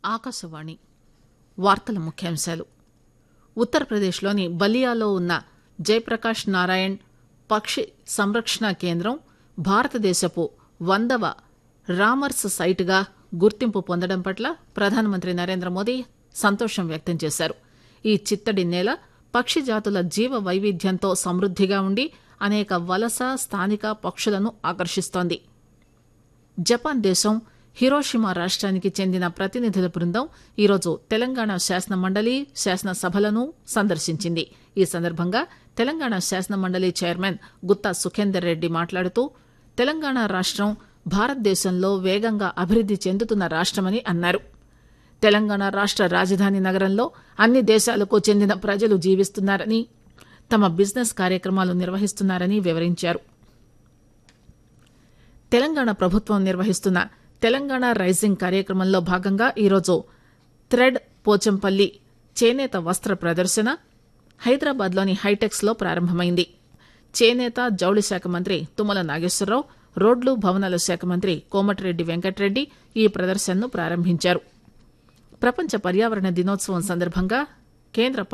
ఆకాశవాణి వార్తల ముఖ్యాంశాలు ఉత్తరప్రదేశ్లోని బలియాలో ఉన్న జయప్రకాష్ నారాయణ్ పక్షి సంరక్షణ కేంద్రం భారతదేశపు వందవ రామర్స్ సైటుగా గుర్తింపు పొందడం పట్ల ప్రధానమంత్రి నరేంద్ర మోదీ సంతోషం వ్యక్తం చేశారు ఈ చిత్తడి నేల పక్షి జాతుల జీవ వైవిధ్యంతో సమృద్దిగా ఉండి అనేక వలస స్థానిక పక్షులను ఆకర్షిస్తోంది జపాన్ దేశం హిరోషిమా రాష్ట్రానికి చెందిన ప్రతినిధుల బృందం ఈరోజు తెలంగాణ శాసన మండలి శాసనసభలను సందర్శించింది ఈ సందర్భంగా తెలంగాణ శాసన మండలి చైర్మన్ గుత్తా సుఖేందర్ రెడ్డి మాట్లాడుతూ తెలంగాణ రాష్టం భారతదేశంలో వేగంగా అభివృద్ది చెందుతున్న రాష్టమని అన్నారు తెలంగాణ రాష్ట రాజధాని నగరంలో అన్ని దేశాలకు చెందిన ప్రజలు జీవిస్తున్నారని తమ బిజినెస్ కార్యక్రమాలు నిర్వహిస్తున్నారని వివరించారు తెలంగాణ ప్రభుత్వం నిర్వహిస్తున్న తెలంగాణ రైజింగ్ కార్యక్రమంలో భాగంగా ఈరోజు థ్రెడ్ పోచంపల్లి చేనేత వస్త్ర ప్రదర్శన హైదరాబాద్లోని హైటెక్స్ లో ప్రారంభమైంది చేనేత జౌళి శాఖ మంత్రి తుమ్మల నాగేశ్వరరావు రోడ్లు భవనాల శాఖ మంత్రి కోమటిరెడ్డి వెంకటరెడ్డి ఈ ప్రదర్శనను ప్రారంభించారు ప్రపంచ పర్యావరణ దినోత్సవం సందర్భంగా కేంద్ర